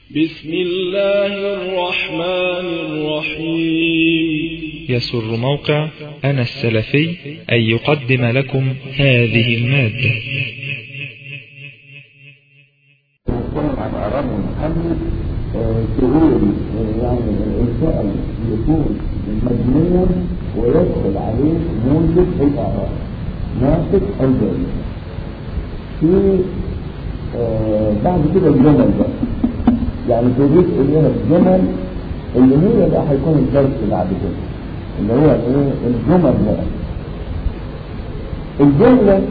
بسم الله الرحمن الرحيم يسر موقع أنا السلفي أن يقدم لكم هذه المادة نتكلم عن أعراض محمد تقول يعني الفعل يكون مبنيا ويدخل عليه موجب الأعراض ناقص أو زائد في آه، بعد كده الجمل بقى يعني تضيف إليها الجمل اللي هي بقى هيكون الدرس بعد كده اللي هو ايه الجمل بقى الجملة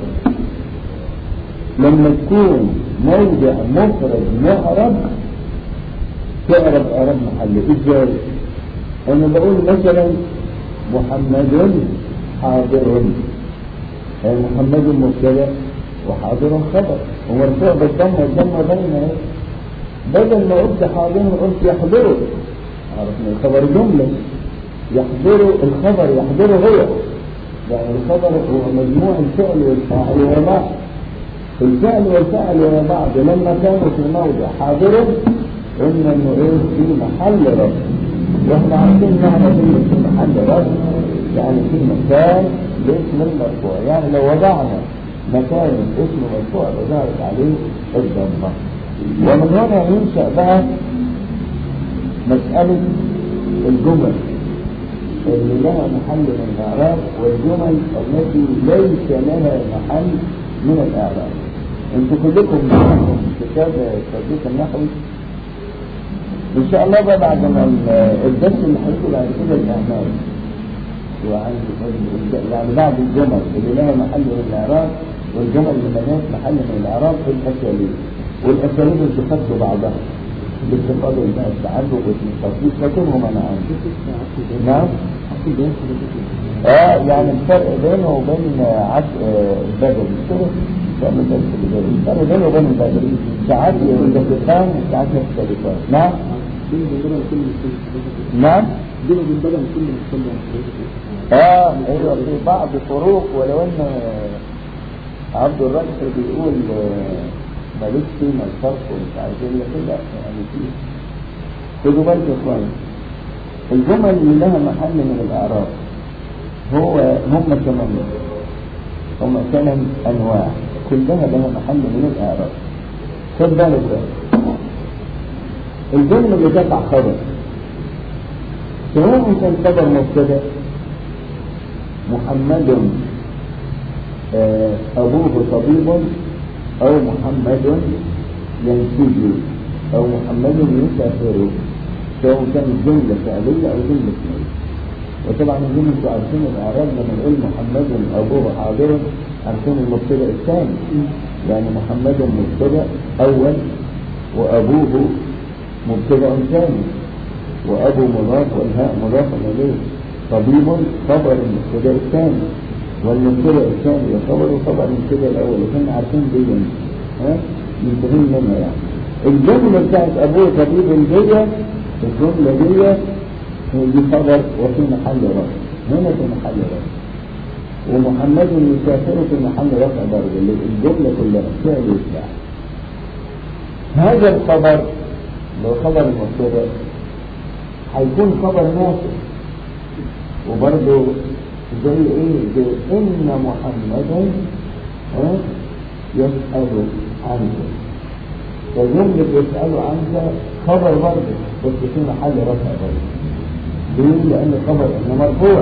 لما تكون موضع مفرد معرب تعرف اعراب محله ازاي انا بقول مثلا محمد حاضر يعني محمد مبتدا وحاضر خبر ومرفوع بالضم والضم بين ايه بدل ما قلت حاضر قلت يحضره عرفنا الخبر جمله يحضره الخبر يحضره هو يعني الخبر هو مجموع الفعل والفاعل ورا بعض الفعل والفاعل ورا بعض لما كانوا في موضع حاضر قلنا انه ايه في محل رفع واحنا عارفين معنى كلمه في محل رفع يعني في مكان لاسم المرفوع يعني لو وضعنا مكان اسم مرفوع وظهرت عليه الضمه ومن هنا ينشا بقى مساله الجمل اللي لها محل من الاعراب والجمل التي ليس لها محل من الاعراب انتوا كلكم معاكم كتاب التطبيق النحوي ان شاء الله بقى بعد ما الدرس اللي هيجي بعد كده الاعمال يعني بعد الجمل اللي لها محل من الاعراب والجمل اللي ملهاش محل من الاعراب في الاساليب والاساليب اللي تفضل بعضها باستفاضة الماء التعلق والتطبيق لكنهم انا عندي نعم اه يعني الفرق بينه وبين عد البدل كده تعمل درس البدل الفرق بينه وبين البدل ساعات يتفقان وساعات يختلفان نعم نعم اه ايوه في بعض فروق ولو ان عبد الرازق بيقول ماليش فيما الفرق ومش عارف ايه كده يعني فيه خدوا بالكم يا اخوان الجمل اللي لها محل من الاعراب هو هم ثمانية هم ثمان انواع كلها لها محل من الاعراب خد بالك بقى الجملة اللي تقع خبر سواء كان خبر مبتدا محمد آه ابوه طبيب أو محمد ينسج أو محمد يسافر سواء كانت جملة فعلية أو جملة اسمية وطبعا الجملة انتوا عارفين الأعراب لما نقول محمد أبوه حاضر عارفين المبتدأ الثاني يعني محمد مبتدأ أول وأبوه مبتدأ ثاني وأبو مضاف والهاء مضاف إليه طبيب خبر المبتدأ الثاني والمبتدا الثاني يعتبر خبر المبتدا الاول وكنا عارفين دي ها منتهين منها يعني الجمله بتاعت ابوه طبيب دي الجمله دي دي خبر وفي محل رفع هنا في محل رفع ومحمد يسافر في محل رفع برضه الجمله كلها فعل وفعل هذا الخبر لو خبر المبتدا هيكون خبر ناصر وبرضه زي ايه زي ان محمدا يسأل عنك فجملة يسأل عنك خبر برضه بس في محل رفع برضه ليه؟ لأن خبر إنه مرفوع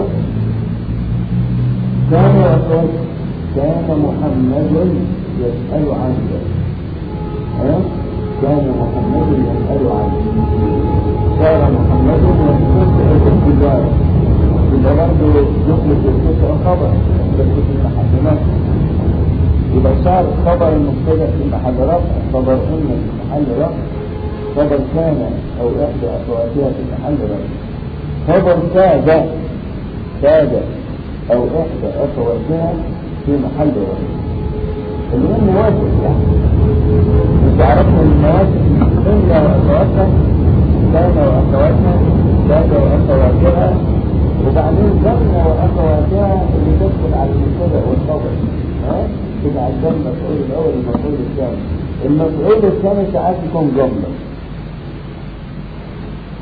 كان يقول كان محمد يسأل عنك ها؟ كان محمد يسأل عنك صار محمد يسأل في التجارة يبقى برضه يخلق الكسر خبر بس في محل نفسه يبقى صار خبر المبتدا في محل رفع خبر ان في محل رفع خبر كان او احدى اخواتها في محل رفع خبر كاد كاد او احدى اخواتها في محل رفع اللي هو موافق يعني انت عرفنا الموافق ان واخواتها كان واخواتها كاد واخواتها وبعدين ضمن واخواتها اللي تدخل على المبتدا والخبر ها تبقى الجمله المفعول الاول المفعول الثاني المفعول الثاني ساعات يكون جمله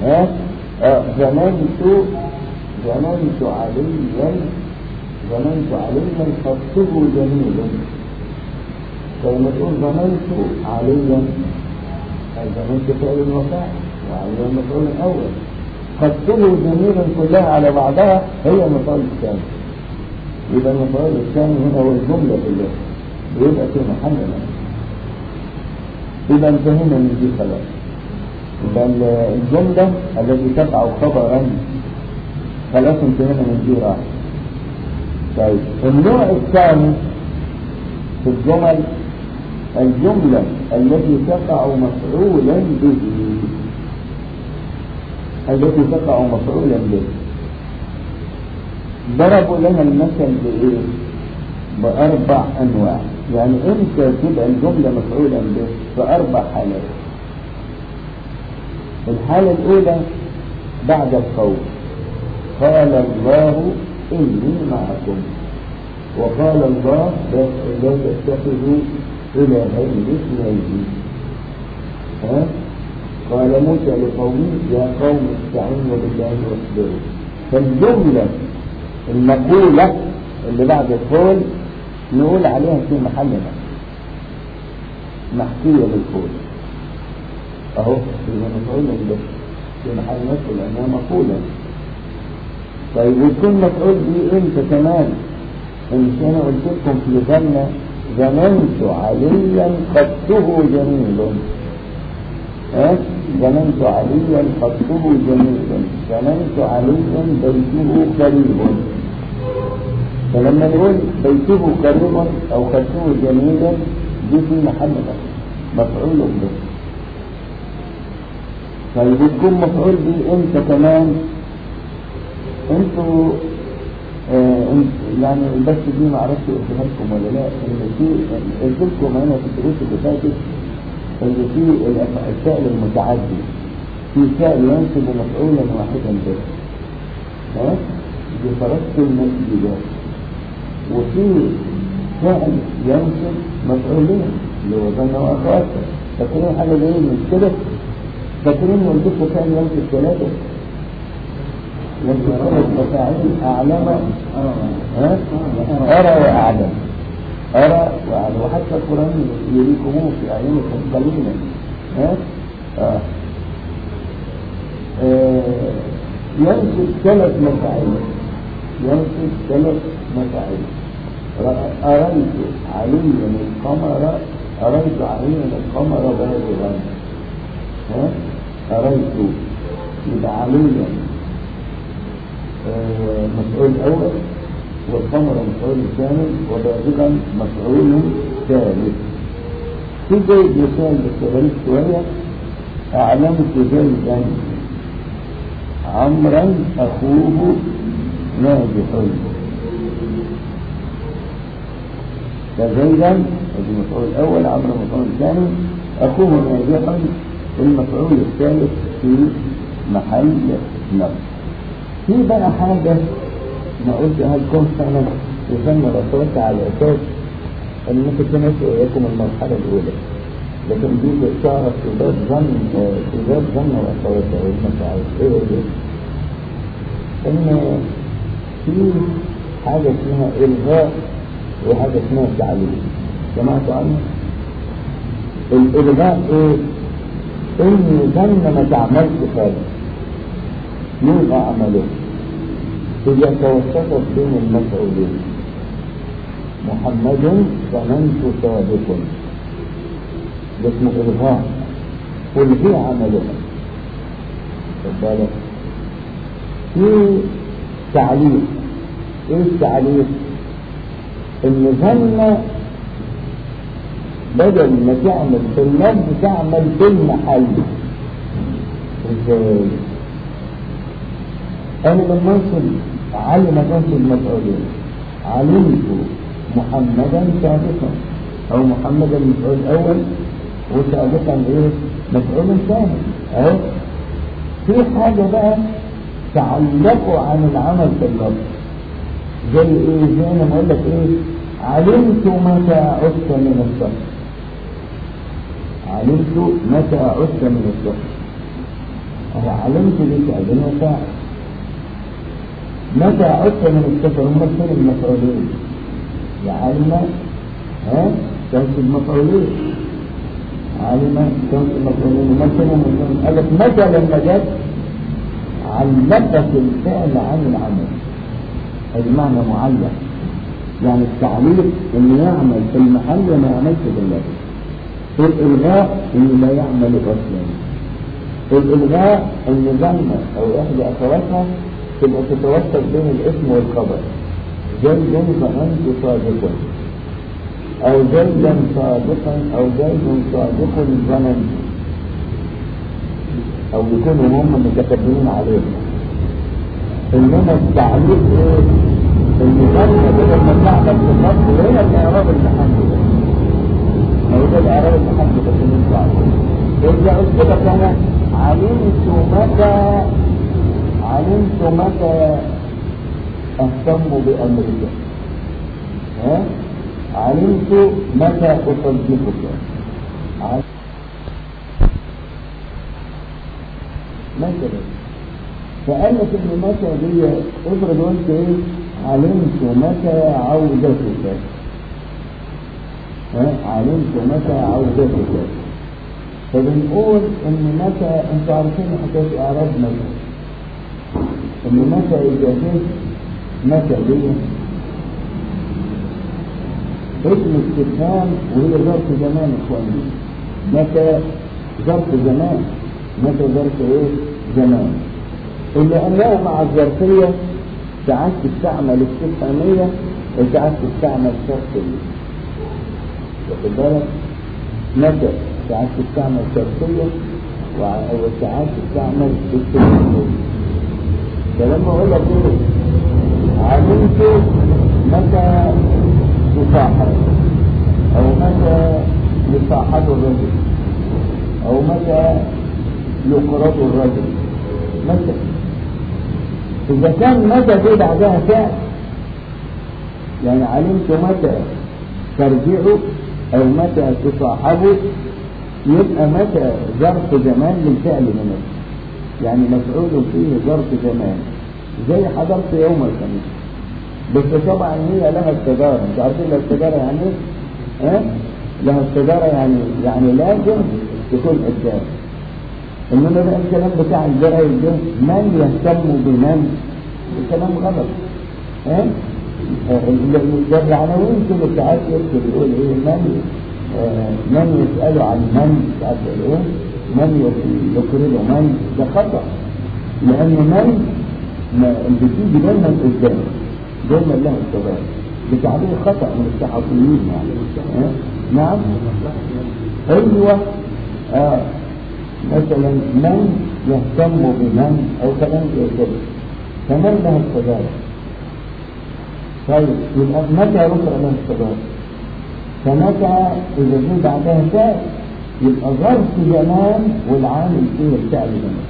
ها آه، ظننت ظننت عليا ظننت عليا خطه جميل فلما تقول ظننت عليا ظننت فعل وفاعل وعليا المفعول الاول خطه جميلا كلها على بعضها هي المفعول الثاني يبقى المفعول الثاني هنا هو الجملة كلها ويبقى في محل نصب يبقى انتهينا من دي خلاص يبقى الجملة التي تقع خبرا خلاص انتهينا من دي راحة طيب النوع الثاني في الجمل الجملة التي تقع مفعولا به التي تقع مفعولا به ضربوا لنا المثل بإيه؟ بأربع أنواع يعني إمتى تبقى الجملة مفعولا به بأربع حالات الحالة الأولى بعد القول قال الله إني معكم وقال الله لا تتخذوا إلهين اثنين ها قال موسى لقومه يا قوم استعينوا بالله واصبروا فالجملة المقولة اللي بعد القول نقول عليها في محل نصب محكية بالقول اهو يبقى مفعول به في محل نصب لانها مقولة طيب ويكون مفعول به امتى كمان مش انا قلت لكم في ظن ظننت عليا خطه جميل ها ظننت عليا خطه جميل ظننت عليا بيته قريب فلما نقول بيته قريب او خطه جميل دي في محل مفعول به طيب يكون مفعول به امتى كمان انتوا آه يعني بس دي ما اعرفش قلتها لكم ولا لا ان في قلت لكم هنا في الدروس اللي فاتت ان في الفعل المتعدي في فعل ينصب مفعولا واحدا بس ها دي فرصت النسب ده وفي فعل ينصب مفعولين اللي هو ظن واخواته فاكرين حاجه زي من كده فاكرين والدكتور كان ينصب ثلاثه ينصب ثلاث مفاعيل اعلم ها ارى واعلم أرى وأعلم وحتى القرآن يريكموه في أعينكم قليلا ها آه. آه. ينصب ثلاث مفاعيل ينصب ثلاث مفاعيل أريت عليا القمر أريت عليا القمر بازغا ها أريت يبقى عليا آه مفعول أول والقمر مفعول ثاني وبازغا مفعول ثالث في زي مثال بس غريب شوية أعلمت زيدا عمرا أخوه ناجح فزيدا هذه المفعول الأول عمرا مفعول ثاني أخوه ناجح المفعول الثالث في محل نصب في بقى حاجة ما قلتها لكم سنة يسمى رسولك على أساس أن ممكن تنسوا إياكم المرحلة الأولى لكن دي بتعرف في باب ظن في باب ظن رسولك أو المساعد إيه هي؟ إن في حاجة اسمها إلغاء وحاجة اسمها تعليم سمعتوا عنها؟ الإلغاء إيه؟ إن ظن ما تعملش خالص يلغى عمله إذا توسطت بين المفعولين محمد ظننت صادق ده اسمه إلغاء ألغي عملها خد بالك في تعليق ايه التعليق ان ظن بدل ما تعمل في اللفظ تعمل في المحل ازاي انا لما انصب علم تنصب مفعولين علمت محمدا سابقا او محمدا مفعول اول وسابقا ايه مفعول ثاني اهو في حاجة بقى تعلقوا عن العمل في اللفظ زي ايه زي انا بقول لك ايه علمت متى عدت من السفر علمت متى عدت من السفر علمت بفعل وفاعل متى عدت من السفر هم فين المفعولين يا علم ها كانت المفعولين علم كانت المفعولين مثلا قال لك متى لما جت علقت الفعل عن العمل المعنى معلق يعني التعليق انه يعمل في المحل وما يعملش باللفظ الالغاء انه لا يعمل اصلا الالغاء ان ضمه او احدى اخواتها تبقى تتوسط بين الاسم والخبر زيد فانت صادق او زيدا صادقا او زيد صادق ظننت او يكونوا هم متكبرين عليه انما التعليق ايه المغنى بدل ما تعمل في النص هنا الاعراب المحمد او ده الاعراب المحمد بس من بعض اذا قلت لك انا علمت متى علمت متى اهتم بامرك ها علمت متى اصدقك مثلا فقال لك ان متى دي افرض قلت ايه علمت متى عودتك ها علمت متى عودتك فبنقول ان متى انتوا عارفين حكايه اعراب متى ان متى اذا جت متى دي اسم استفهام وهي ظرف زمان اخواني متى ظرف زمان متى ظرف ايه زمان اللي انه مع الظرفيه ساعات تستعمل استفهاميه وساعات تستعمل شرطيه واخد بالك متى ساعات تستعمل شرطيه وساعات تستعمل استفهاميه فلما اقول لك ايه علمت متى يصاحب او متى يصاحب الرجل او متى يقرض الرجل متى اذا كان متى دي بعدها فعل يعني علمت متى ترجع او متى تصاحبه يبقى متى ظرف زمان للفعل من يعني مفعول فيه ظرف زمان زي حضرت يوم الخميس بس طبعا هي لها التجارة انت عارفين لها التجارة يعني ايه؟ ها؟ لها التجارة يعني يعني لازم تكون قدام انما بقى الكلام بتاع الجرايد ده من يهتم بمن الكلام غلط ها؟ العناوين كده ساعات يكتب يقول ايه من آه من يسأل عن من ساعات يقول ايه من يقرض من ده خطأ لأن من ما بتيجي دايما قدام دايما لها التبادل بتعبير خطأ من الصحفيين يعني اه؟ نعم ايوه آه. مثلا من يهتم بمن او كلام زي كده فمن لها التبادل طيب يبقى متى يرفع لها التبادل فمتى اذا جه بعدها فعل يبقى ظرف زمان والعامل فيه الفعل زمان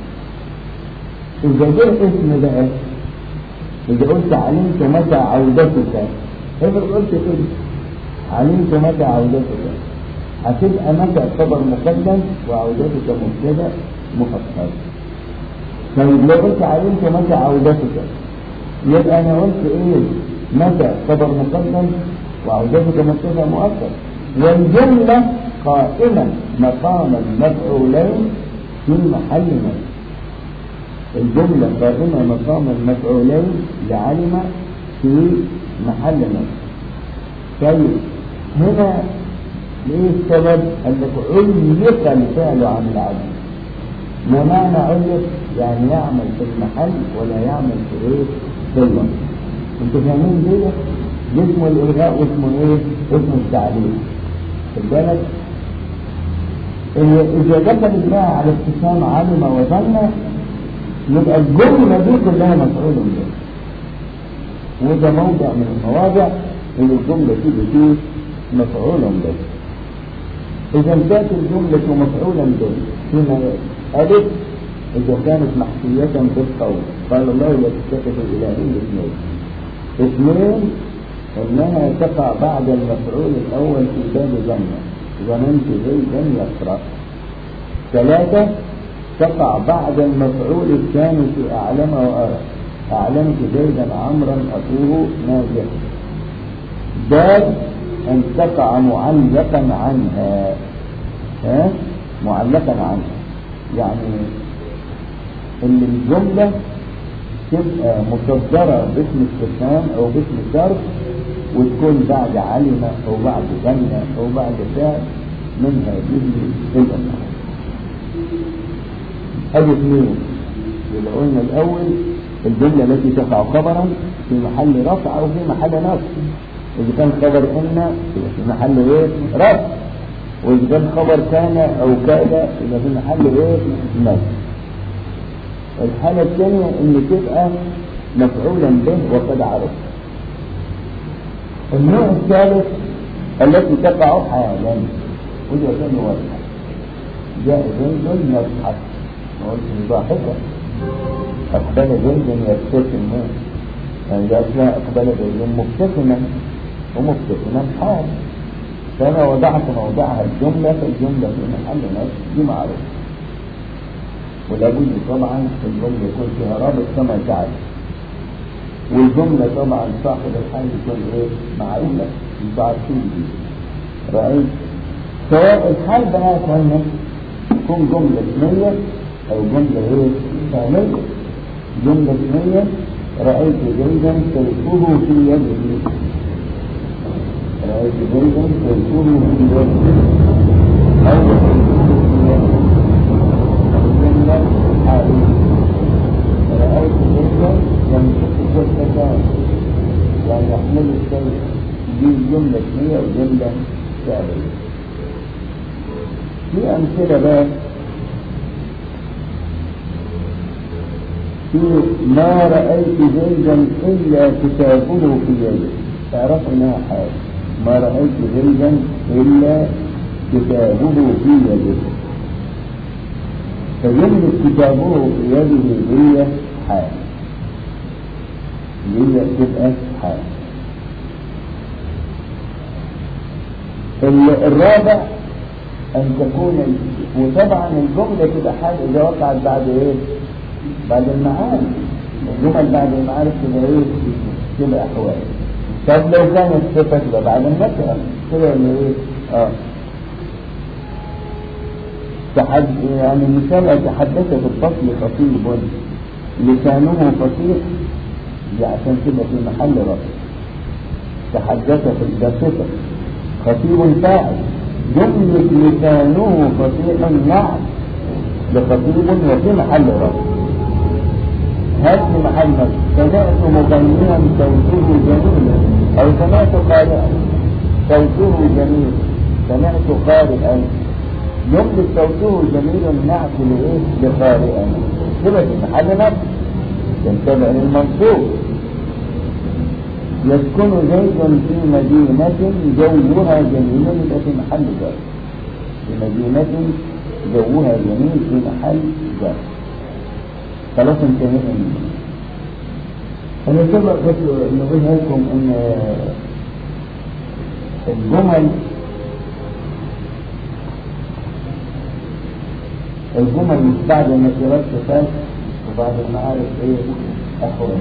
إذا جه اسم بقى إذا قلت علمت متى عودتك افرض قلت كده علمت متى عودتك هتبقى متى خبر مقدم وعودتك مبتدا مؤخر طيب لو قلت علمت متى عودتك يبقى انا قلت ايه متى خبر مقدم وعودتك مبتدا مؤخر والجمله قائمه مقام المفعولين في محل نصب الجملة قائمة مقام المفعولين لعلم في محل نصب طيب هنا ايه السبب؟ قال لك علق الفعل عن العدل ما معنى علق؟ يعني يعمل في المحل ولا يعمل في ايه؟ في الوقت انتوا فاهمين دي؟ اسمه الالغاء واسمه ايه؟ اسمه التعليق خد بالك؟ إذا دخلت بقى على ابتسام علم وظن يبقى الجملة دي كلها مفعول به وده موضع من المواضع اللي الجملة تيجي فيه مفعول به إذا كانت الجملة مفعولا به فيما ألف إذا كانت محكية بالقول قال الله لا تتخذوا إلهين اثنين اثنين إنها تقع بعد المفعول الأول في باب ظنة ظننت زيدا يقرأ ثلاثة تقع بعد المفعول الثاني في أعلم وأرى أعلمت زيدا عمرا أخوه ناجح دال أن تقع معلقا عنها ها معلقا عنها يعني ان الجملة تبقى مصدرة باسم استفهام او باسم شرط وتكون بعد علم او بعد ظن او بعد فعل من هذه الافعال ادي اثنين يبقى قلنا الاول الجملة التي تقع خبرا في محل رفع او في محل نصب اذا كان خبر ان يبقى في محل ايه رفع واذا كان خبر كان او كاد يبقى في محل ايه نصب الحالة الثانية ان تبقى مفعولا به وقد عرف النوع الثالث التي تقع حالا ودي ثاني واضحة جاء زيد يضحك ما قلت ضاحكة أقبل زيد يبتسم يعني ده أصلها أقبل زيد مبتسما ومبتسما حال فأنا وضعت موضعها الجملة فالجملة في محل نصب دي معروفة ولابد طبعا الجملة يكون فيها رابط كما تعرف والجملة طبعا صاحب الحال يكون ايه معروفة انتوا عارفين دي رأيت سواء الحال بقى كان تكون جملة اسمية او جملة ايه فعلية جملة اسمية رأيت زيدا سيفه في يده رأيت زيدا سيفه في يده أو سيفه في يده حالي رأيت جدا يمسك جثتان يعني يحمل السيف دي جملة اسمية وجملة فعلية في أمثلة بقى في ما رأيت زيدا إلا كتابه في يده تعرف إنها حال ما رأيت زيدا إلا كتابه في يده فجملة كتابه في يده هي حال هي تبقى حال الرابع أن تكون وطبعا الجملة تبقى حال إذا وقعت بعد إيه؟ بعد المعارف الجمل بعد المعارف تبقى إيه؟ تبقى أحوال طب لو كانت صفة تبقى بعد النكرة كده ولا إيه؟ آه تحد يعني مثال تحدث في الفصل خطيب لسانه فصيح دي عشان كده في محل رفع تحدث في الباسطة خطيب فاعل جملة لسانه فصيح نعم لخطيب وفي محل رفع هات في محل رفع سمعت مغنيا صوته جميلا او سمعت قارئا صوته جميل سمعت قارئا جملة صوته جميل نعت لإيه؟ لقارئا كده في محل نفس تنتبع للمنصوب يسكن زيد في مدينة جوها جميل يبقى في محل جار في مدينة جوها جميل في محل جار خلاص انتهينا منه أنا سبق بس نقولها لكم إن الجمل الجمل مش بعد النكرات صفات وبعد المعارف ايه احوال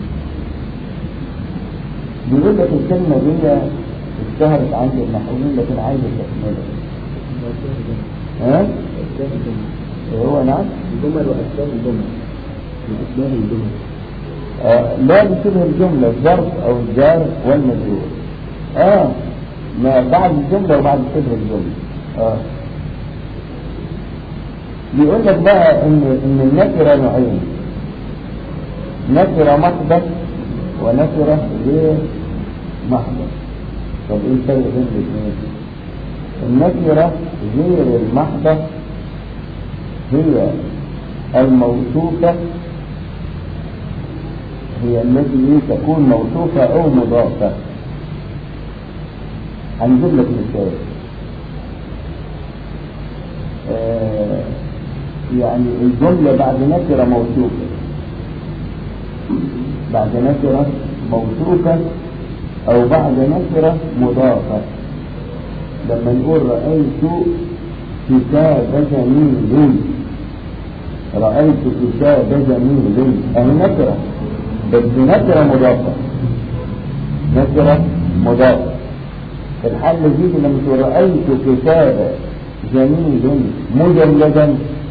بيقول لك الكلمة دي اشتهرت عند المحرومين لكن عايز تكملها ها؟ هو نعم؟ الجمل وأسباب الجمل وأسباب الجمل آه لا بشبه الجملة الظرف او الجار والمجرور اه ما بعد الجملة وبعد شبه الجملة اه بيقول لك بقى ان ان النكره نوعين نكره محضه ونكره غير محضه طب ايه الفرق بين الاثنين النكره غير المحضه هي الموصوفه هي التي تكون موصوفه او مضافه هنجيب لك مثال آه يعني الجملة بعد نكرة موصوفة بعد نكرة موصوفة أو بعد نكرة مضافة لما نقول رأيت كتاب جميل رأيت كتاب جميل أهي نكرة بس نكرة مضافة نكرة مضافة في الحالة دي لما تقول رأيت كتاب جميل مجلدا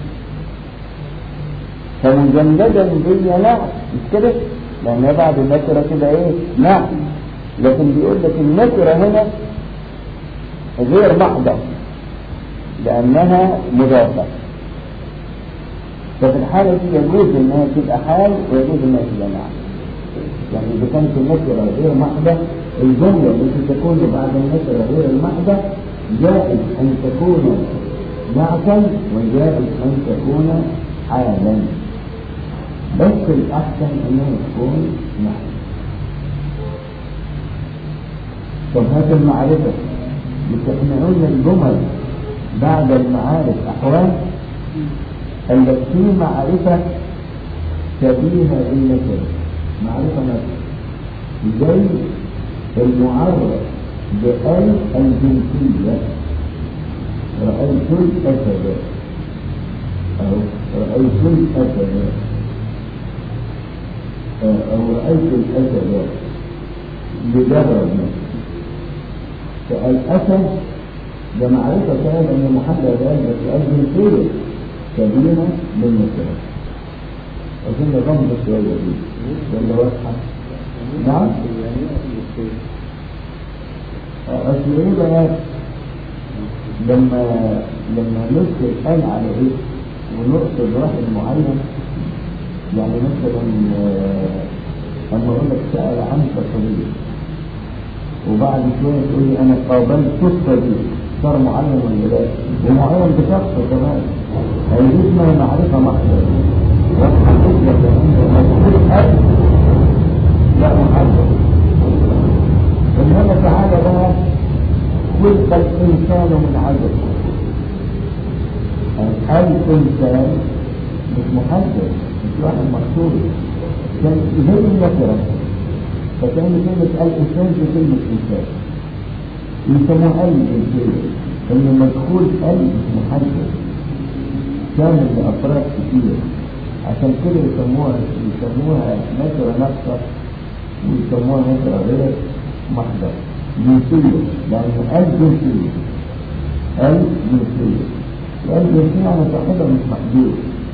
فمجلدا دي نعم مش كده لأن بعد النكرة كده ايه نعم لكن بيقول لك النكرة هنا غير محضة لأنها مضافة ففي الحالة دي يجوز انها تبقى حال ويجوز انها تبقى نعم يعني اذا كانت النكرة غير محضة الجملة التي تكون بعد النكرة غير المحضة جائز ان تكون نعتا وجائز ان تكون حالا بس الاحسن انها تكون نعم طب هات المعرفة احنا قلنا الجمل بعد المعارف احوال التي في معرفة شبيهة بالنكرة معرفة نفسها زي المعرف بأل الجنسية رأيت الأسد أو رأيت الأسد أو رأيت الأسد بجرد فالأسد ده معرفة كان أن محمد قال بس الجنسية شبيهة بالنكرة أظن غمض شوية دي ولا واضحة؟ نعم؟ أصل إيه بقى لما لما نذكر قال على إيه ونقصد واحد معين يعني مثلا أما أقول لك سأل عنك صديق وبعد شوية تقول لي أنا قابلت الصديق صار معين ولا لا ومعين بشخص كمان هيجي اسمها معرفة محضة والحقيقة لأن مجهول أب لا محدد إنما تعالى بقى خلق الإنسان من عدد الإنسان مش محدد مش واحد مقصود كان زي النكرة فكان كلمة الإنسان في كلمة إنسان يسموها الإنسان إن مدخول ال مش محدد كامل لأفراد كتير عشان كده يسموها يسموها نكرة نقصة ويسموها نكرة غير محضر جنسية لأن الجنسية الجنسية الجنسية يعني صاحبها مش محدود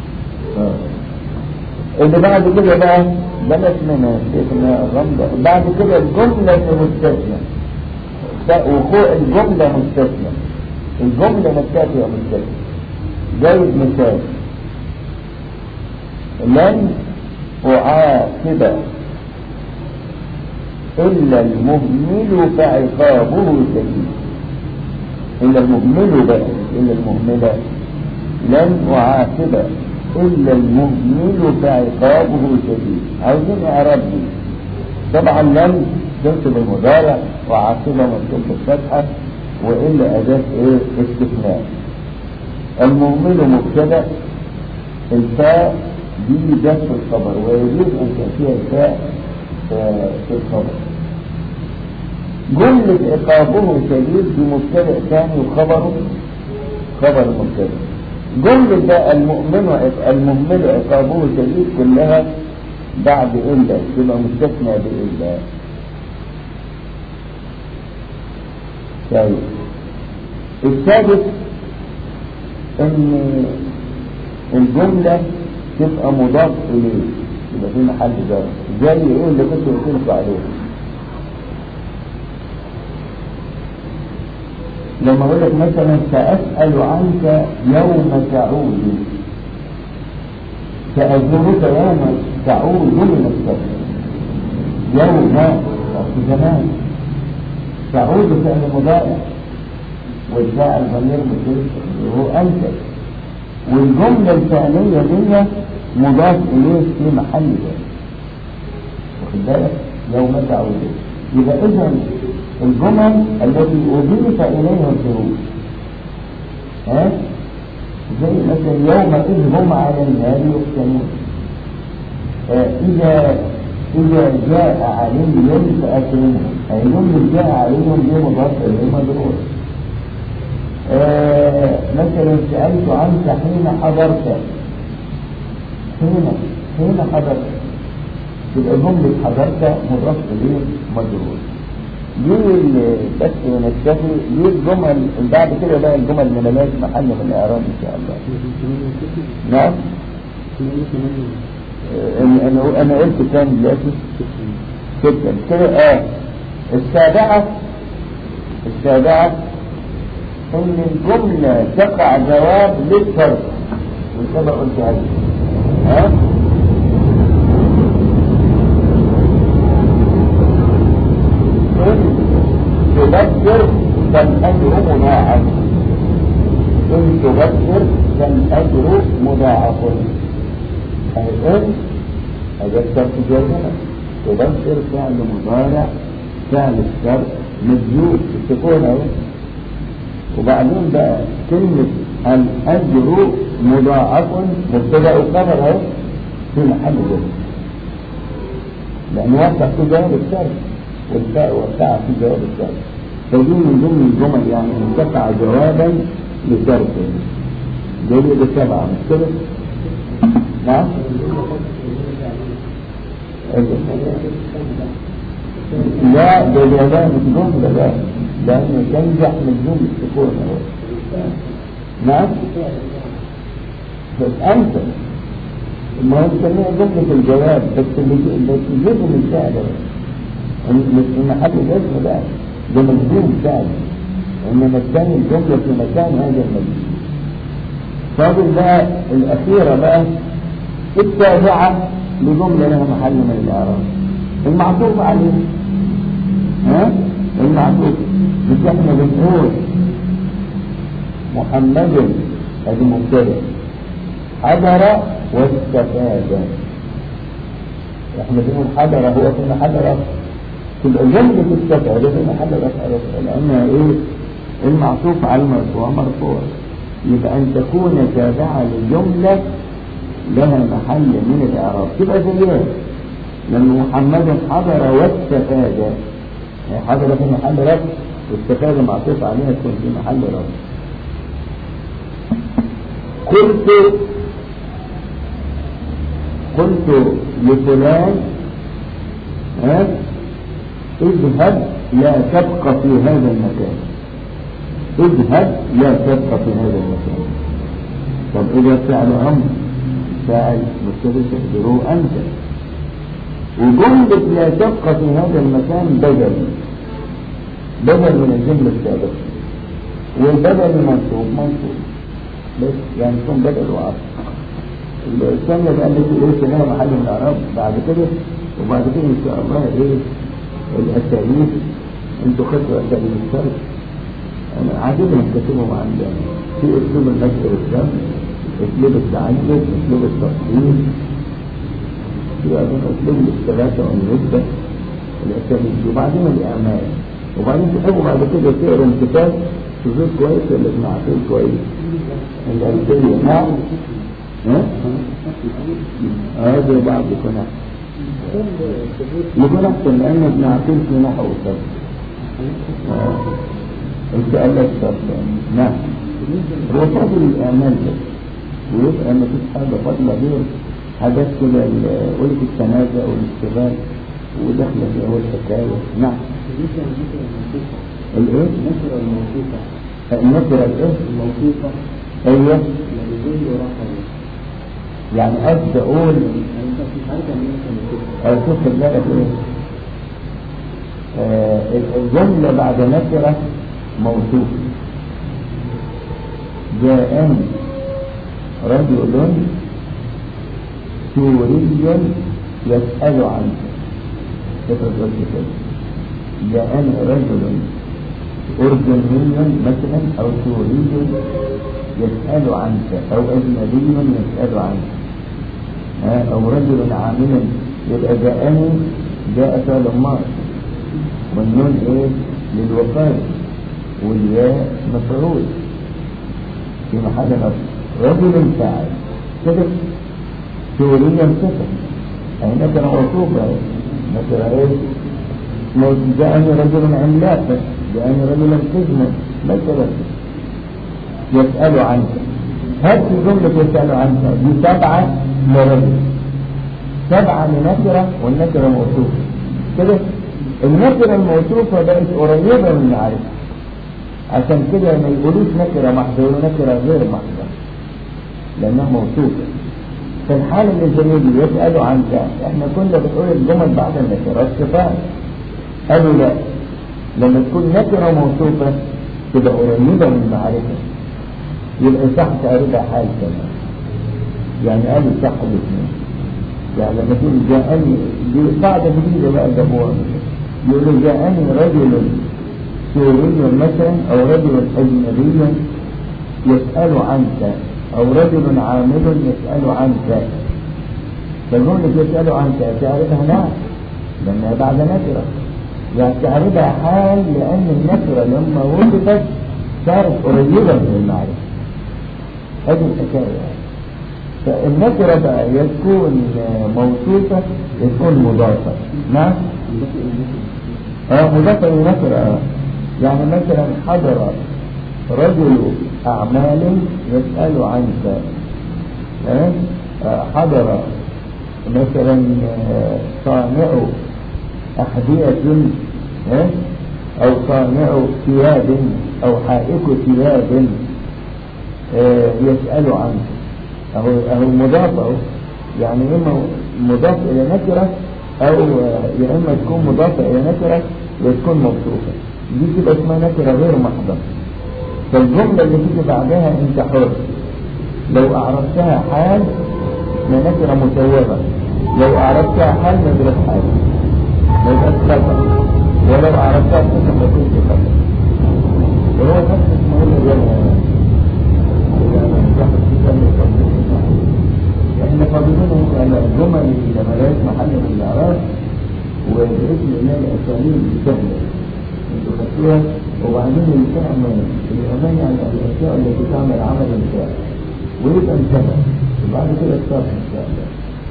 اللي بعد كده بقى بلاش منها شيخنا الرمضة بعد كده الجملة مستثنى وفوق الجملة مستثنى الجملة نفسها فيها مستثنى جايب مثال لن أعاقب إلا المهمل فعقابه شديد إلا المهمل بقى إلا المهملة لن أعاقب إلا المهمل فعقابه شديد عاوزين إعراب دي طبعا لن تنصب المضارع وعاقبة مكتوب الفتحة وإلا أداة إيه استثناء المهمل مبتدأ الفاء دي جت في الخبر ويجوز أن تأتيها الفاء في الخبر جملة عقابه شديد دي مبتدأ ثاني وخبره خبر مبتدأ جملة بقى المؤمن المهمل عقابه شديد كلها بعد إلا تبقى مستثنى بإلا طيب الثالث ان الجملة تبقى مضاف اليه يبقى في محل جر زي ايه اللي كنت قلت لكم عليه لما اقول لك مثلا سأسأل عنك يوم تعود سأزورك يوم تعود من السفر يوم في زمان تعود فعل مضارع والفاعل ضمير متصل وهو أنت والجملة الفعلية دي مضاف إليه في محل ذلك واخد بالك يوم تعود يبقى إذا الجمل التي أضيف إليها الظروف ها زي مثلا يومئذ هم على النار يفتنون آه إذا إذا جاء عليهم فأكرمهم أي يوم جاء عليهم دي مضاف إليه مضروب آه مثلا سألت عنك حين حضرت هنا هنا حضرت يبقى جملة حضرت مضاف إليه مجرور ليه بس ونكتفي ليه الجمل بعد كده بقى الجمل اللي ملهاش محل من الإعراب إن شاء الله نعم أنا أنا أنا قلت كام دلوقتي ستة كده اه السابعة السابعة إن الجملة تقع جواب للشرط وكما قلت هذا ها تبشر فالأجر مضاعف إن تبشر فالأجر مضاعف الآن هذا الشرط جاهنا تبشر فعل مضارع فعل الشرط مجيوب السكون اهو وبعدين بقى كلمة الأجر مضاعف مبتدأ وخبر اهو في محل جر لأن وقع في جواب الشرط والفاء وقع في جواب الشرط فدي من ضمن الجمل يعني ان تقع جوابا لشرط دول بالسبعة مش كده؟ نعم؟ لا ده جواب مش جملة لا لأنه تنجح من جملة السكون اهو نعم؟ بس أنت ما هو بنسميها جملة الجواب بس اللي اللي تجيبه من فعل مش في محل الاسم لا ده مجزوم فعل انما الثاني الجملة في مكان هذا المجزوم فاضل بقى الأخيرة بقى التابعة لجملة لها محل من الإعراب المعطوف عليه ها المعطوف مش احنا بنقول محمد ادي مبتدأ حضر واستفاد احنا بنقول حضر هو في محل تبقى جملة استفاد في محل رفع لأنها ايه المعطوف على المرفوع مرفوع يبقى أن تكون تابعة للجملة لها محل من الإعراب تبقى زيها لأن محمد حضر واستفاد يعني حضر في محل رفع واستفاد معطوف عليها تكون في محل رفع قلت قلت لفلان ها اذهب لا تبقى في هذا المكان اذهب لا تبقى في هذا المكان طب اذا فعل امر فعل مستدر تقدروه انت وجملة لا تبقى في هذا المكان بدل بدل من الجملة السابقة والبدل منصوب منصوب بس يعني يكون بدل وعصر الثانية بقى التي ليس لها محل من الأعراب بعد كده وبعد كده إن شاء الله إيه الأساليب أنتوا خدتوا أساليب الشرط أنا عاجبني أكتبهم عندنا في أسلوب النشر والدم أسلوب التعجب أسلوب التصوير في أيضا أسلوب الاستغاثة والنسبة الأساليب دي وبعدين الإعمال وبعدين تحبوا بعد كده تقروا الكتاب تزور كويس ولا ابن عقيل كويس الألفية نعم ها؟ هذا بعض يكون أحسن يكون أحسن لأن ابن عقيل في نحو الصرف انت قال لك صرف نعم هو فاضل الإعمال بس ويبقى ما فيش حاجة فاضلة غير حاجات كده قلت التنازع والاشتغال ودخل في أول حكاية نعم الايه؟ نشر الموصوفة النكرة الايه؟ الموصوفة ايوه يعني زي ورقم يعني قصد اقول يعني انت مش عارف يعني ايه كان كده اشوف بالك ايه آه الجملة بعد نكرة موصوف جاءني رجل سوري يسأل عنك افرض قلت كده جاءني رجل أردني مثلا أو سوري يسأل عنك أو أجنبي يسأل عنك ها؟ أو رجل عامل يبقى جاءني جاء فعل الماضي والنون إيه للوفاة والياء مفعول في محل نصب رجل فاعل كده سوريا صفة أي نكرة موصوفة نكرة إيه مو- جاءني رجل عملاق جاءني رجل حزما مثلا يسأل عنك هذه جملة يسأل عنك دي تبعة لرجل سبعة لنكرة والنكرة موصوفة كده النكرة الموصوفة بقت قريبة من المعرفة عشان كده ما يقولوش نكرة محضة يقولوا نكرة غير محضة لأنها موصوفة في الحالة اللي زي دي يسألوا عن ذات احنا كنا بنقول الجمل بعد النكرات صفات قالوا لا لما تكون نكرة موصوفة تبقى قريبة من المعرفة يبقى صح تعرفها حال كمان يعني قالوا صح الاثنين يعني لما تقول جاءني دي قاعدة جديدة بقى جابوها يقولوا جاءني رجل سوري مثلا أو رجل أجنبي يسأل عنك أو رجل عامل يسأل عنك فالجملة يسأل عنك تعرفها نعم لأنها بعد نكرة يعني تعرفها حال لأن النكرة لما وجدت صارت قريبة من المعرفة هذه الحكاية يعني. فالنكرة بقى يكون موصوفة يكون مضافة نعم اه مضافة للنكرة اه يعني مثلا حضر رجل أعمال يسأل عنك اه حضر مثلا صانع أحذية اه أو صانع ثياب أو حائك ثياب اه يسأل عنك أهو أهو مضاف أهو يعني إما مضاف إلى نكرة أو يا إما تكون مضافة إلى نكرة يا تكون موصوفة دي تبقى اسمها نكرة غير محضة فالجملة اللي تيجي بعدها أنت حر لو أعرفتها حال ما نكرة مسوغة لو أعرفتها حال نكرة حال ما يبقاش خطأ ولو أعرفتها صفة ما تكونش خطأ وهو نفس اسمه اللي احنا فاضلين على الجمل اللي ملهاش محل من الاعراب وباسم الله الاساليب سهله انتوا خدتوها وبعدين الفهم الامان عن الاشياء التي تعمل عمل الفعل ويبقى انتهى وبعد كده الصرف ان شاء الله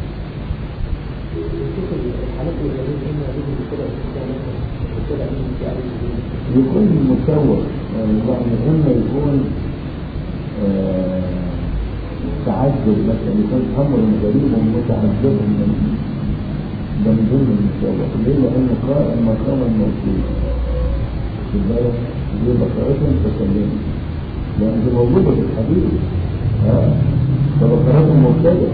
يكون مسوق يعني اما يكون آه تعجب مثلا يكون امر غريب متعجب من ده من ضمن المسوق ليه لان قائم مقام الموصول في بالك دي بقرة تكلم لان دي موجودة في الحديث ها فبقرة مبتدأ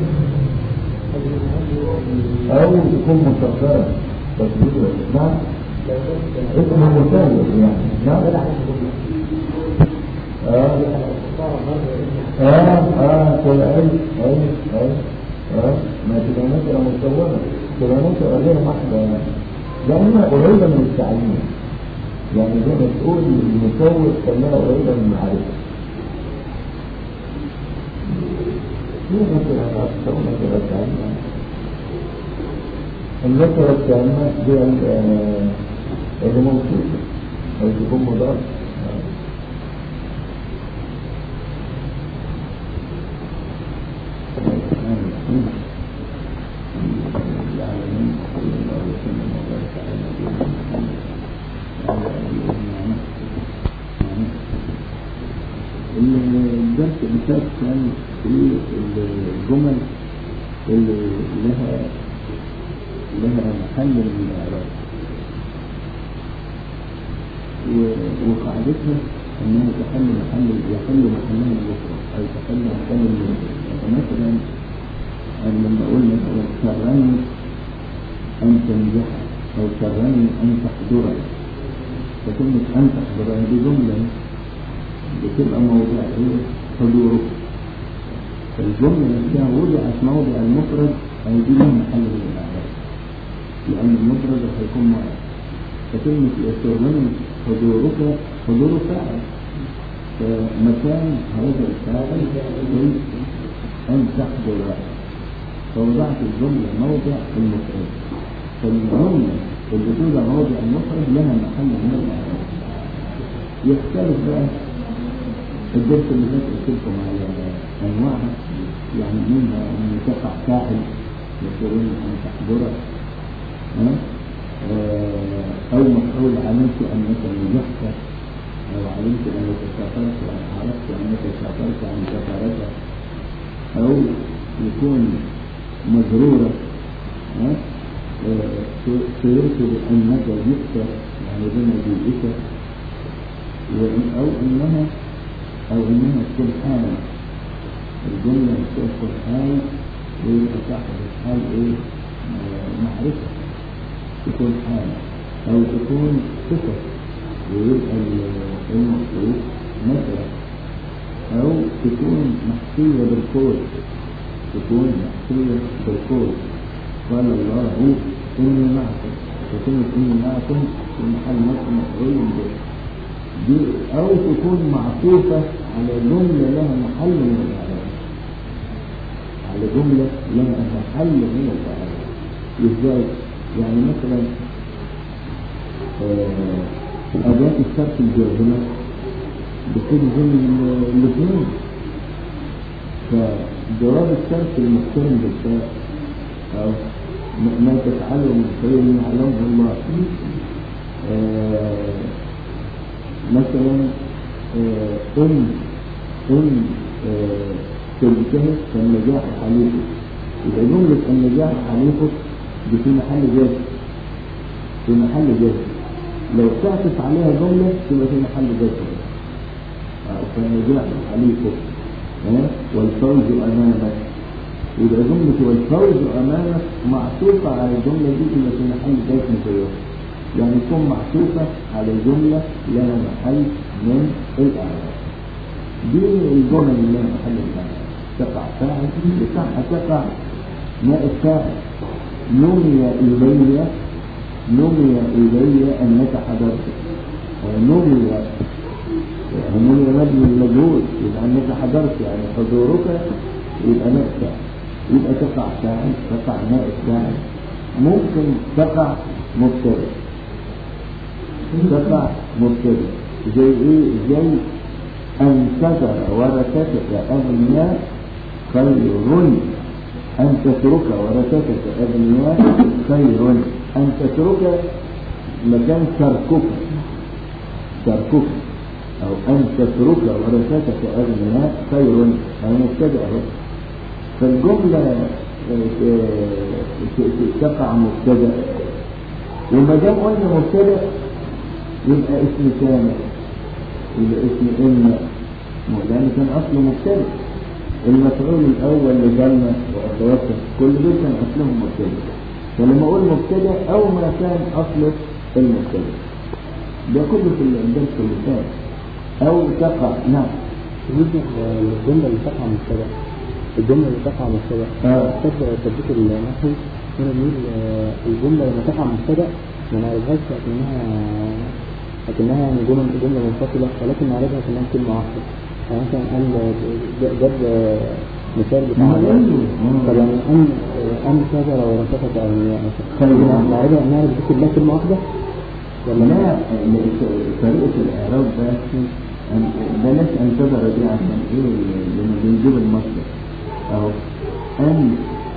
او تكون مسخرة تصوير نعم اسم مساوي يعني نعم اه اه اه تبقى اي اي اي اه ما تبقى نكرة مصورة تبقى نكرة غير محضة يعني لأنها قريبة من التعليم يعني زي ما تقول المصور خلاها قريبة من المعرفة في نكرة خاصة ونكرة تانية النكرة التانية دي اللي موجودة أو تكون مضافة الدرس اللي فات كان في الجمل اللي لها لها محل من الإعراب وقاعدتها انها تحل محل يحل محلها الاخرى او تحل محل الاخرى مثلا أنا لما اقول مثلا سرني ان تنجح او سرني ان تحضر فكلمة ان تحضر دي جملة بتبقى موضع ايه حضورك فالجملة نفسها وضعت موضع المفرد أي دي لها محل من الإعراب لأن المفرد هيكون معرض فكلمة يسرني حضورك حضور فاعل فمكان هذا الفاعل أن تحضر فوضعت الجملة موضع المفرد فالجملة اللي توضع موضع المفرد لها محل من الإعراب يختلف بقى الدرس اللي فات قلت لكم على أنواعها يعني منها أن تقع فاعل يقولون أن تحضر أو مفعول علمت أنك نجحت أو علمت أنك سافرت أو عرفت أنك سافرت عن سفرت أو يكون مجرورة ها؟ آه، ت- ترسل أنك جئت يعني بما جئت وإن- أو إنها أو إنها تكون حال الجملة تكون حال ويبقى صاحب الحال إيه آه، معرفة تكون حال أو تكون صفة ويبقى ال- المقصود مثلا أو تكون محصية بالقول تكون محصية بالقول قال الله إني معكم وكلمة إني معكم في محل نصب مفعول به دي أو تكون معطوفة على جملة لها محل من الإعراب على جملة لها محل من الإعراب إزاي؟ يعني مثلا آه، أداة الشرط الجازمة بتجزم ال- الاثنين فجواب الشرط المقترن بالتاء أو م- ما تفعله من خير يعلمه الله آه، مثلا آه، إن إن آه، تجتهد فالنجاح حليفك يبقى جملة النجاح حليفك دي في محل جزم في محل جزم لو تعطف عليها جملة تبقى في محل جزم آه، فالنجاح حليفك ها؟ والفوز أمامك يبقى جملة والفوز أمامك معطوفة على الجملة دي تبقى في محل جزم زيها يعني تكون معطوفة على جملة لها محل من الإعراب دي الجمل اللي لها محل الإعراب تقع فاعل بصح تقع نائب فاعل نمي إلي نمي إلي أنك حضرت نمي نمي مبني المجهول يبقى أنك حضرت يعني حضورك يبقى نائب فاعل يبقى تقع فاعل تقع نائب فاعل ممكن تقع مبتدئ تقع مبتدئ زي ايه زي ان تذر ورثتك اغنياء خير ان تترك ورثتك اغنياء خير ان تترك مكان تركك تركك او ان تترك ورثتك اغنياء خير او مبتدئ اهو فالجملة آه، آه، ت- ت- تقع مبتدأ وما دام قلنا مبتدأ يبقى اسم ثاني يبقى اسم إن لأن كان أصله مبتدأ المفعول الأول لجنة وأخواته كل دول كان أصلهم مبتدأ فلما أقول مبتدأ أو ما كان أصله المبتدأ ده كله في الدرس اللي فات أو تقع نعم بالنسبة للجملة اللي تقع مبتدأ الجملة اللي تقع مبتدأ آه. تبدأ تثبيت النحو هنا بنقول آه، الجملة لما تقع مبتدأ ما نعرفهاش لكنها لكنها يعني جمل جملة منفصلة ولكن نعرفها كأنها كلمة واحدة يعني مثلا قال ج- جاب آه، مثال بتاع ما أيوه. طب يعني أن آه، أن شجرة ورثتك أغنياء خير. نعرفها نعرف دي كلها كلمة واحدة ولا لا طريقة الإعراب ده أن- بلاش أنتظر دي عشان إيه لما بنجيب المصدر أهو أن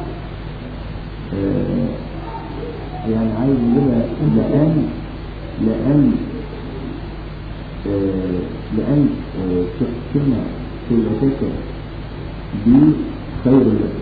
آه، يعني عايز نجيبها لأن لأن آه، لأن آه، تحسن صلتك دي خير لك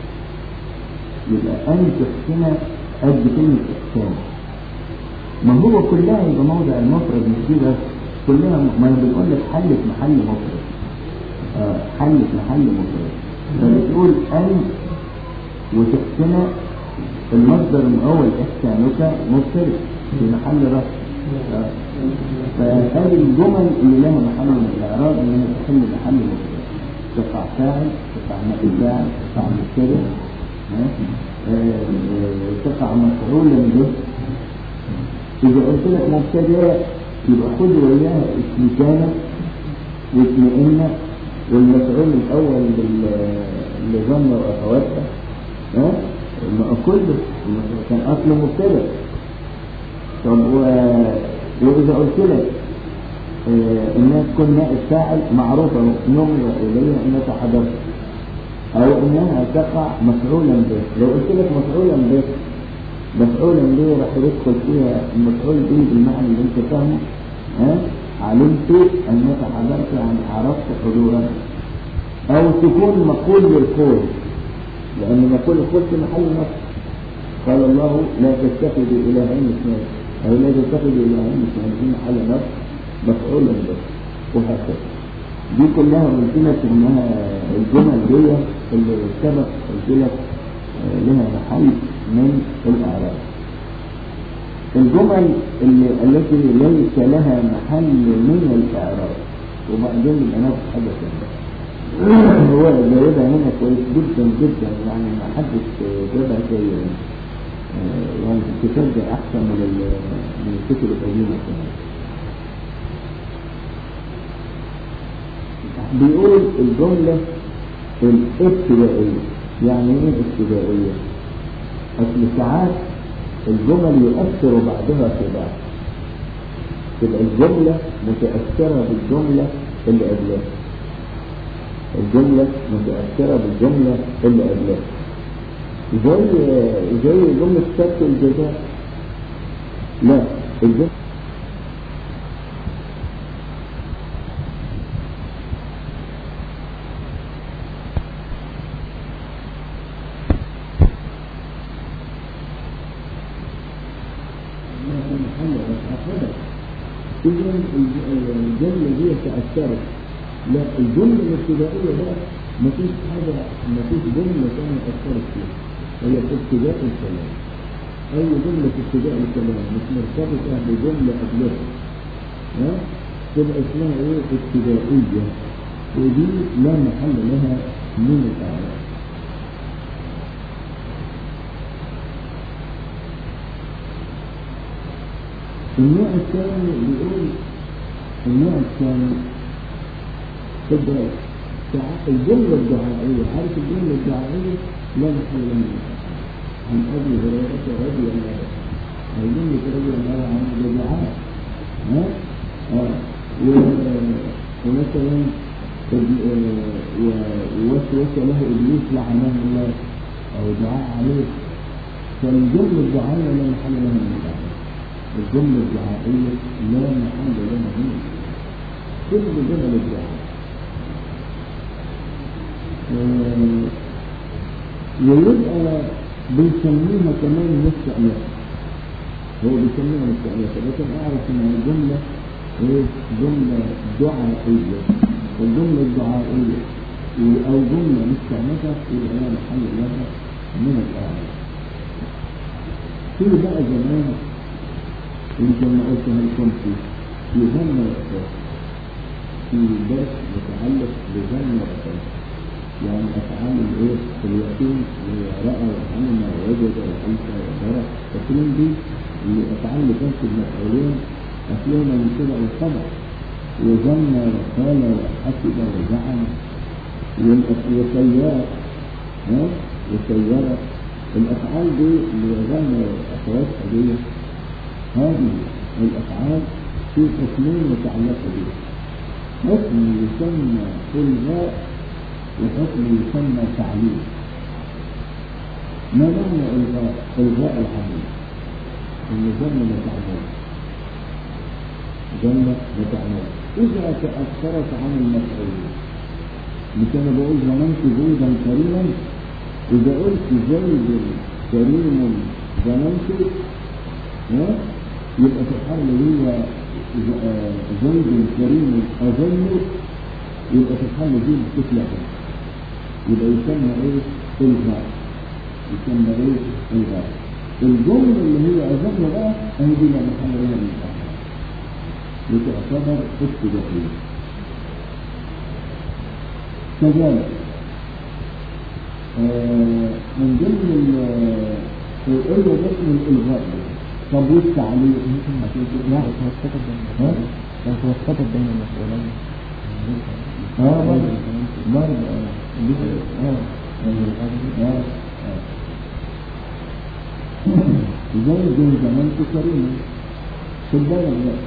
يبقى أن تحسن قد كلمة إحسان ما هو كلها يبقى موضع المفرد مش دي بس كلها م- ما انا بنقول لك حل في محل مفرد آه حل في محل مفرد فبتقول ان وتحسن المصدر الاول احسانك مبتدئ في محل رفع آه. فهذه الجمل اللي لها محل من الاعراب انها تحل محل مفرد تقع فاعل تقع نائب فاعل تقع مبتدئ آه. آه، تقع مفعولا به إذا قلت لك مبتدأ يبقى خد وياها اسم كان واسم إن والمفعول الأول بال- اللي ظن وأخواتها ها؟ ما كله كان أصله مبتدأ طب و... وإذا قلت لك آه، إنها تكون نائب فاعل معروفة نمر إليها إنك حضرت أو إنها تقع مفعولا به لو قلت لك مفعولا به مفعولا به راح يدخل فيها المفعول به بالمعنى اللي انت فاهمه ها علمت انك حضرت يعني عرفت حضورك او تكون مقول للقول لأن نقول الخلق محل نصب قال الله لا تتخذوا إلهين اثنين أو لا تتخذوا إلهين اثنين في محل نصب مفعول به وهكذا دي كلها قلت لك انها الجمل دي اللي سبق قلت لك آه، لها محل من الاعراب الجمل اللي التي ليس لها محل من الاعراب وبعدين يبقى ناخد حاجه ثانيه هو جايبها هنا كويس جدا جدا يعني ما حدش جابها زي آه، يعني في الكتاب ده احسن من ال- من الكتب القديمه كمان بيقول الجملة الابتدائية يعني ايه ابتدائية؟ اصل ساعات الجمل يؤثر بعضها في بعض تبقى الجملة متأثرة بالجملة اللي قبلها الجملة متأثرة بالجملة اللي قبلها زي زي جملة شرط الجزاء لا الجملة إذا الجملة دي تأثرت لا الجملة الابتدائية بقى مفيش حاجة مفيش جملة ثانية أثرت فيها هي في ابتداء الكلام أي جملة في ابتداء الكلام مش مرتبطة بجملة قبلها ها تبقى اسمها إيه ابتدائية ودي لا محل لها من الأعراب النوع الثاني بيقول النوع الثاني تبقى ساعات الجملة الدعائية عارف الجملة الدعائية لا محل لها من الأعراب عن أبي هريرة رضي الله عنه الجملة رضي الله عنه ده دعاء ها آه. و- ومثلا إب- آه، ووسوس له ابليس لعنه الله او دعاء عليه فالجمله الدعائيه لا محل لها من الاعراب الجمله الدعائيه لا محل لها من الأعراب. كل جمل الدعاء آه، ويبقى بنسميها كمان مستأنفة هو بيسميها مستأنفة لكن اعرف ان الجملة ايه جملة دعائية والجملة الدعائية او جملة مستأنفة يبقى لها محل لها من الاعراب في بقى زمان يمكن ما قلتها لكم في في ظن الاساس في درس متعلق بظن الاساس يعني افعال الايه اليقين اللي هي راى وعلم ووجد وحلف ودرك فكلهم دي اللي افعال اللي كانت المفعولين اصلهم من كده الخبر وظن وقال وحسب وزعم والأف- وسيار ها وسيارة الافعال دي اللي ظن اخواتها دي هذه الافعال في حكمين متعلقه بها حكم يسمى الغاء وحكم يسمى تعليل ما معنى الغاء الغاء العمل ان ظن لا تعمل ظن لا تعمل اذا تاثرت عن المفعول مش انا بقول ظننت زيدا كريما اذا قلت زيد كريم ظننت ها يبقى في الحالة اللي هي ز- آه، زيد كريم أظن يبقى في الحالة دي بتطلع يبقى يسمى ايه الغاء يسمى ايه الغاء الجملة اللي هي أظن بقى أهي دي لا محل لها من الأعمال وتعتبر ابتدائية كذلك آه، من ضمن ال- القلة ده اسم الإلغاء طب والتعليق لا توسطت بين ها؟ لو توسطت بين المسؤولين اه برضه برضه اه دي- اه اه اه زي زي زمان في كريم خد بالك بقى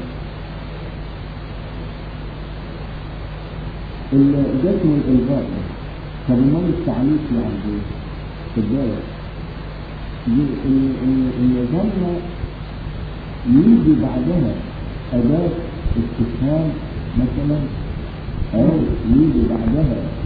ال- ده اسمه الإلغاء ده. طب امال التعليق يعني ايه؟ خد بالك ي- ال- ال- النظام يجي بعدها أداة استفهام مثلا أو يجي بعدها